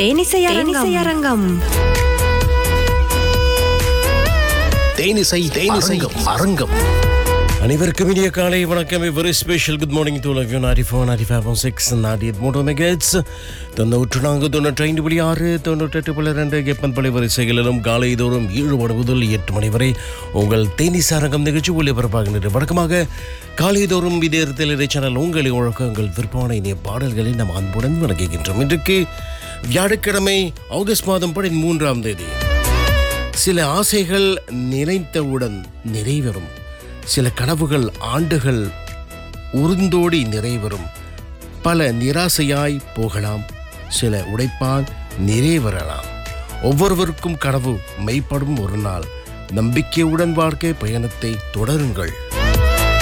தேனிசையரங்கம் தேனிசை தேனிசை அரங்கம் அனைவருக்கும் இனிய காலை வணக்கம் very special good morning to love you நாடி ஃபோர் நாடி ஃபைவ் ஒன் சிக்ஸ் நாடி மூன்று மெகட்ஸ் தொண்ணூற்று நான்கு தொண்ணூற்றி ஐந்து புள்ளி ஆறு தொண்ணூற்றெட்டு புள்ளி ரெண்டு எப்பன் பள்ளி வரிசைகளிலும் காலை தோறும் ஏழு மணி முதல் எட்டு மணி வரை உங்கள் தேனிஸ் அரங்கம் நிகழ்ச்சி ஒளிபரப்பாகின்றது வழக்கமாக காலை தோறும் இதயத்தில் இறை சேனல் உங்களை உழக்க உங்கள் விற்பனை இனிய பாடல்களை நாம் அன்புடன் வணங்குகின்றோம் இன்றைக்கு வியாழக்கிழமை ஆகஸ்ட் மாதம் பதிமூன்றாம் தேதி சில ஆசைகள் நினைத்தவுடன் நிறைவேறும் சில கனவுகள் ஆண்டுகள் உருந்தோடி நிறைவேறும் பல நிராசையாய் போகலாம் சில உடைப்பால் நிறைவேறலாம் ஒவ்வொருவருக்கும் கனவு மெய்ப்படும் ஒரு நாள் நம்பிக்கையுடன் வாழ்க்கை பயணத்தை தொடருங்கள்